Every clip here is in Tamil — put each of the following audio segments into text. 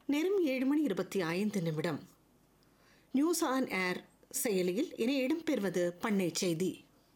நேரம் ஏழு மணி இருபத்தி ஐந்து நிமிடம் நியூஸ் ஆன் ஏர் செயலியில் இனி இடம்பெறுவது பண்ணை செய்தி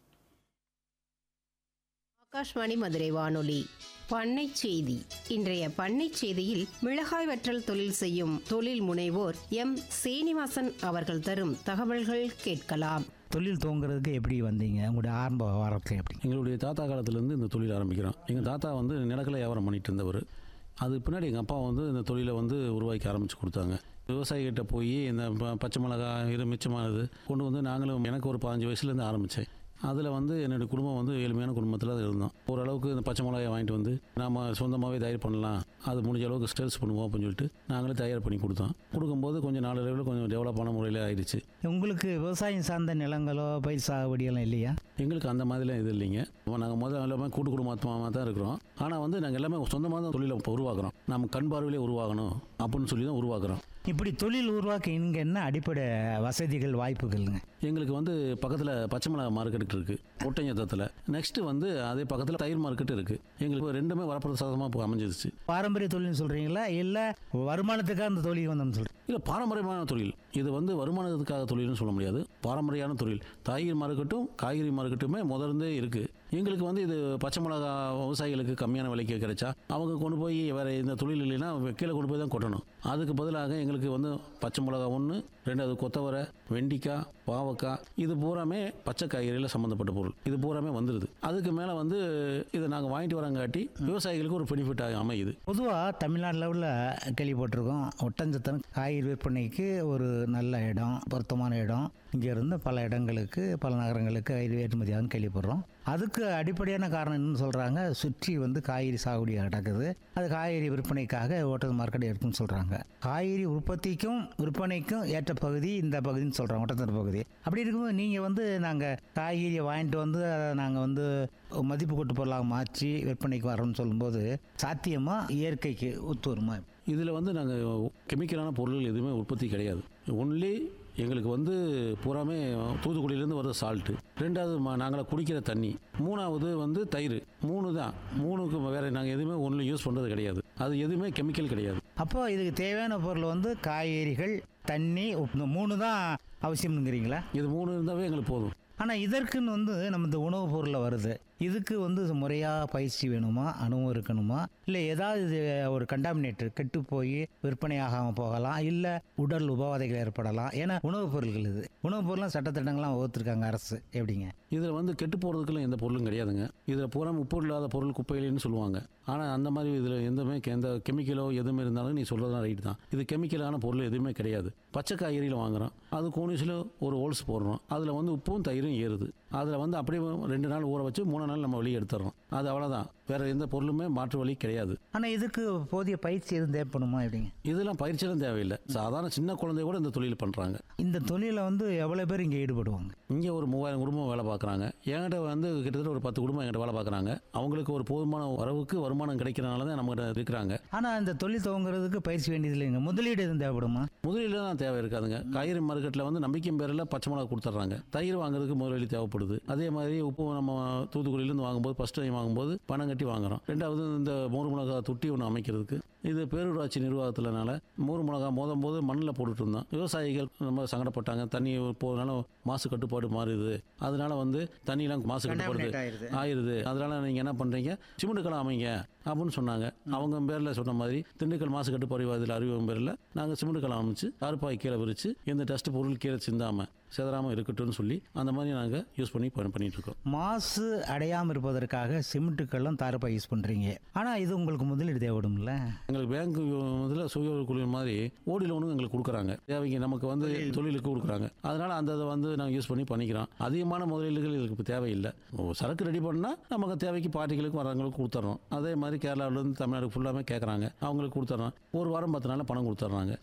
ஆகாஷ்வாணி மதுரை வானொலி பண்ணை செய்தி இன்றைய பண்ணை செய்தியில் மிளகாய் வற்றல் தொழில் செய்யும் தொழில் முனைவோர் எம் சீனிவாசன் அவர்கள் தரும் தகவல்கள் கேட்கலாம் தொழில் துவங்குறதுக்கு எப்படி வந்தீங்க உங்களுடைய ஆரம்ப வாரத்தில் எப்படி எங்களுடைய தாத்தா காலத்துலேருந்து இந்த தொழில் ஆரம்பிக்கிறோம் எங்கள் தாத்தா வந்து நிலக்கலை வியாபாரம் பண்ணிட்டு இருந்தவர் அது பின்னாடி எங்கள் அப்பா வந்து இந்த தொழிலை வந்து உருவாக்கி ஆரம்பித்து கொடுத்தாங்க விவசாயிகிட்ட போய் இந்த ப- பச்சை மிளகா இது மிச்சமானது கொண்டு வந்து நாங்களும் எனக்கு ஒரு பதினஞ்சு வயசுலேருந்து ஆரம்பித்தேன் அதில் வந்து என்னுடைய குடும்பம் வந்து ஏழ்மையான குடும்பத்தில் தான் இருந்தோம் ஓரளவுக்கு இந்த பச்சை மிளகாயை வாங்கிட்டு வந்து நாம் சொந்தமாகவே தயார் பண்ணலாம் அது முடிஞ்ச அளவுக்கு ஸ்டெல்ஸ் பண்ணுவோம் அப்படின்னு சொல்லிட்டு நாங்களே தயார் பண்ணி கொடுத்தோம் கொடுக்கும்போது கொஞ்சம் நாளடைவில் கொஞ்சம் டெவலப்பான முறையில் ஆயிடுச்சு உங்களுக்கு விவசாயம் சார்ந்த நிலங்களோ பயிர் சாகுபடியெல்லாம் இல்லையா எங்களுக்கு அந்த மாதிரிலாம் இது இல்லைங்க நாங்கள் முதல்ல எல்லாமே கூட்டு குடும்பமாக தான் இருக்கிறோம் ஆனால் வந்து நாங்கள் எல்லாமே சொந்தமாக தான் தொழிலை இப்போ உருவாக்குறோம் நம்ம கண் பார்வையிலே உருவாகணும் அப்படின்னு சொல்லி தான் உருவாக்குறோம் இப்படி தொழில் உருவாக்க இங்கே என்ன அடிப்படை வசதிகள் வாய்ப்புகள்ங்க எங்களுக்கு வந்து பக்கத்தில் பச்சை மிளகா மார்க்கெட் இருக்குது ஒட்டஞ்சத்தத்தில் நெக்ஸ்ட்டு வந்து அதே பக்கத்தில் தயிர் மார்க்கெட் இருக்குது எங்களுக்கு ரெண்டுமே வரப்பிரசாதமாக இப்போ அமைஞ்சிருச்சு பாரம்பரிய தொழில்னு சொல்கிறீங்களா இல்லை வருமானத்துக்காக அந்த தொழில் வந்தோம்னு சொல்கிறீங்க இல்லை பாரம்பரியமான தொழில் இது வந்து வருமானத்துக்காக தொழில்னு சொல்ல முடியாது பாரம்பரியமான தொழில் காய்கறி மார்க்கெட்டும் காய்கறி மார்க்கெட்டுமே முதல்ந்தே இருக்குது எங்களுக்கு வந்து இது பச்சை மிளகா விவசாயிகளுக்கு கம்மியான விலைக்கு கிடைச்சா அவங்க கொண்டு போய் வேறு இந்த தொழில் இல்லைன்னா கீழே கொண்டு போய் தான் கொட்டணும் அதுக்கு பதிலாக எங்களுக்கு வந்து பச்சை மிளகா ஒன்று ரெண்டாவது கொத்தவரை வெண்டிக்காய் பாவக்காய் இது பூராமே பச்சை காய்கறியில் சம்மந்தப்பட்ட பொருள் இது பூராமே வந்துடுது அதுக்கு மேலே வந்து இதை நாங்கள் வாங்கிட்டு வரங்காட்டி விவசாயிகளுக்கு ஒரு பெனிஃபிட் அமையுது பொதுவாக தமிழ்நாடு லெவலில் கேள்விப்பட்டிருக்கோம் ஒட்டஞ்சத்தன் காய்கறி விற்பனைக்கு ஒரு நல்ல இடம் பொருத்தமான இடம் இங்கே இருந்து பல இடங்களுக்கு பல நகரங்களுக்கு காய்கறி ஏற்றுமதியாகும் கேள்விப்படுறோம் அதுக்கு அடிப்படையான காரணம் என்னன்னு சொல்கிறாங்க சுற்றி வந்து காய்கறி சாகுபடி நடக்குது அது காய்கறி விற்பனைக்காக ஓட்டல் மார்க்கெட் இருக்குன்னு சொல்கிறாங்க காய்கறி உற்பத்திக்கும் விற்பனைக்கும் ஏற்ற பகுதி இந்த பகுதின்னு சொல்கிறாங்க ஒட்டத்தர் பகுதி அப்படி இருக்கும்போது நீங்கள் வந்து நாங்கள் காய்கறியை வாங்கிட்டு வந்து அதை நாங்கள் வந்து மதிப்பு கூட்டு பொருளாக மாற்றி விற்பனைக்கு வரோம்னு சொல்லும்போது சாத்தியமா இயற்கைக்கு ஒத்து வருமா இதில் வந்து நாங்கள் கெமிக்கலான பொருள்கள் எதுவுமே உற்பத்தி கிடையாது ஒன்லி எங்களுக்கு வந்து பூராமே தூத்துக்குடியிலேருந்து வர்ற சால்ட்டு ரெண்டாவது ம- நாங்கள குடிக்கிற தண்ணி மூணாவது வந்து தயிர் மூணு தான் மூணுக்கு வேறு நாங்கள் எதுவுமே ஒன்றும் யூஸ் பண்ணுறது கிடையாது அது எதுவுமே கெமிக்கல் கிடையாது அப்போ இதுக்கு தேவையான பொருள் வந்து காய்கறிகள் தண்ணி உப்பு. இந்த மூணு தான் அவசியம்ங்கிறீங்களா இது மூணு இருந்தாவே எங்களுக்கு போதும் ஆனால் இதற்குன்னு வந்து நம்ம இந்த உணவுப் பொருளில் வருது இதுக்கு வந்து முறையாக பயிற்சி வேணுமா அனுபவம் இருக்கணுமா இல்லை ஏதாவது இது ஒரு கண்டாமினேட்டர் கெட்டு போய் விற்பனை ஆகாமல் போகலாம் இல்லை உடல் உபவாதைகள் ஏற்படலாம் ஏன்னா உணவுப் பொருட்கள் இது உணவுப் பொருள்லாம் சட்டத்திட்டங்கள்லாம் வகுத்துருக்காங்க அரசு எப்படிங்க இதில் வந்து கெட்டு போகிறதுக்குலாம் எந்த பொருளும் கிடையாதுங்க இதில் பூரா உப்பு இல்லாத பொருள் குப்பையிலேன்னு சொல்லுவாங்க ஆனால் அந்த மாதிரி இதில் எந்தமே எந்த கெமிக்கலோ எதுவுமே இருந்தாலும் நீ சொல்கிறதா ரைட் தான் இது கெமிக்கலான பொருள் எதுவுமே கிடையாது பச்சை காய்கறியில் வாங்குறோம் அது கோனிஸில் ஒரு ஹோல்ஸ் போடுறோம் அதில் வந்து உப்பும் தயிரும் ஏறுது அதில் வந்து அப்படியே ரெண்டு நாள் ஊற வச்சு மூணு நாள் நம்ம வெளியே எடுத்துடுறோம் அது அவ்வளோதான் வேறு எந்த பொருளுமே மாற்று வழி கிடையாது ஆனால் இதுக்கு போதிய பயிற்சி எதுவும் தேவைப்படுமா எப்படிங்க இதெல்லாம் பயிற்சியெல்லாம் தேவையில்லை சாதாரண சின்ன குழந்தை கூட இந்த தொழில் பண்ணுறாங்க இந்த தொழிலில் வந்து எவ்வளோ பேர் இங்கே ஈடுபடுவாங்க இங்கே ஒரு மூவாயிரம் குடும்பம் வேலை பார்க்குறாங்க என்கிட்ட வந்து கிட்டத்தட்ட ஒரு பத்து குடும்பம் என்கிட்ட வேலை பார்க்குறாங்க அவங்களுக்கு ஒரு போதுமான வரவுக்கு வருமானம் கிடைக்கிறனால தான் நம்மகிட்ட இருக்கிறாங்க ஆனால் இந்த தொழில் துவங்குறதுக்கு பயிற்சி வேண்டியது இல்லைங்க முதலீடு எதுவும் தேவைப்படுமா முதலீடு தான் தேவை இருக்காதுங்க காய்கறி மார்க்கெட்டில் வந்து நம்பிக்கை பேரில் பச்சை மிளகா கொடுத்துட்றாங்க தயிர் வாங்குறதுக்கு முதலீடு தேவைப்படுது அதே மாதிரி உப்பு நம்ம தூத்துக்குடியிலேருந்து வாங்கும்போது ஃபஸ்ட் டைம் வாங்கும்போது பணம் கட்டி வாங்குறோம் ரெண்டாவது இந்த மோர் மிளகா தொட்டி ஒன்று அமைக்கிறதுக்கு இது பேரூராட்சி நிர்வாகத்திலனால மோர் மிளகா மோதும் போது மண்ணில் போட்டுட்டு இருந்தோம் விவசாயிகள் ரொம்ப சங்கடப்பட்டாங்க தண்ணி போகிறதுனால மாசு கட்டுப்பாடு மாறுது அதனால வந்து தண்ணியெல்லாம் மாசு கட்டுப்படுது Contaminate ஆயிருது. ஆயிருது அதனால நீங்கள் என்ன பண்ணுறீங்க சிமெண்ட் கலம் அமைங்க அப்படின்னு சொன்னாங்க அவங்க பேரில் சொன்ன மாதிரி திண்டுக்கல் மாசு கட்டுப்பாடு வாரியத்தில் அறிவிக்கும் பேரில் நாங்கள் சிமெண்ட் கலம் அமைச்சு தார்பாய் கீழே விரிச்சு எந்த டஸ்ட் பொருள் கீழே சிந்தாமல் சிதறாமல் இருக்கட்டும்னு சொல்லி அந்த மாதிரி நாங்கள் யூஸ் பண்ணி பண்- பண்ணிட்டு இருக்கோம் மாசு அடையாமல் இருப்பதற்காக சிமெண்ட்டுக்கெல்லாம் தாரப்பா யூஸ் பண்ணுறீங்க ஆனால் இது உங்களுக்கு முதலீடு தேவைப்படும்ல எங்களுக்கு பேங்க் இதில் சுய குழு மாதிரி ஓடி லோனும் எங்களுக்கு கொடுக்குறாங்க தேவைக்கு நமக்கு வந்து தொழிலுக்கு கொடுக்குறாங்க அதனால அந்த இதை வந்து நாங்கள் யூஸ் பண்ணி பண்ணிக்கிறோம் அதிகமான முதலீடுகள் இதுக்கு இப்போ தேவையில்லை ஓ, சரக்கு ரெடி பண்ணால் நமக்கு தேவைக்கு பார்ட்டிகளுக்கு வரவங்களுக்கு கொடுத்துட்றோம் அதே மாதிரி கேரளாவிலேருந்து தமிழ்நாடு ஃபுல்லாமே கேட்குறாங்க அவங்களுக்கு கொடுத்துட்றோம் ஒரு வாரம் பத்து நாள் பணம் கொடுத்துட்றாங்க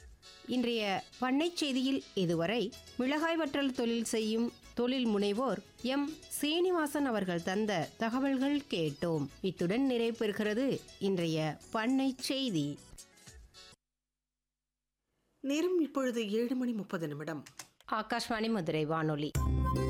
இன்றைய பண்ணை செய்தியில் இதுவரை மிளகாய் வற்றல் தொழில் செய்யும் தொழில் முனைவோர் எம் சீனிவாசன் அவர்கள் தந்த தகவல்கள் கேட்டோம் இத்துடன் நிறைவு பெறுகிறது இன்றைய பண்ணை செய்தி நேரம் இப்பொழுது ஏழு மணி முப்பது நிமிடம் ஆகாஷ்வாணி மதுரை வானொலி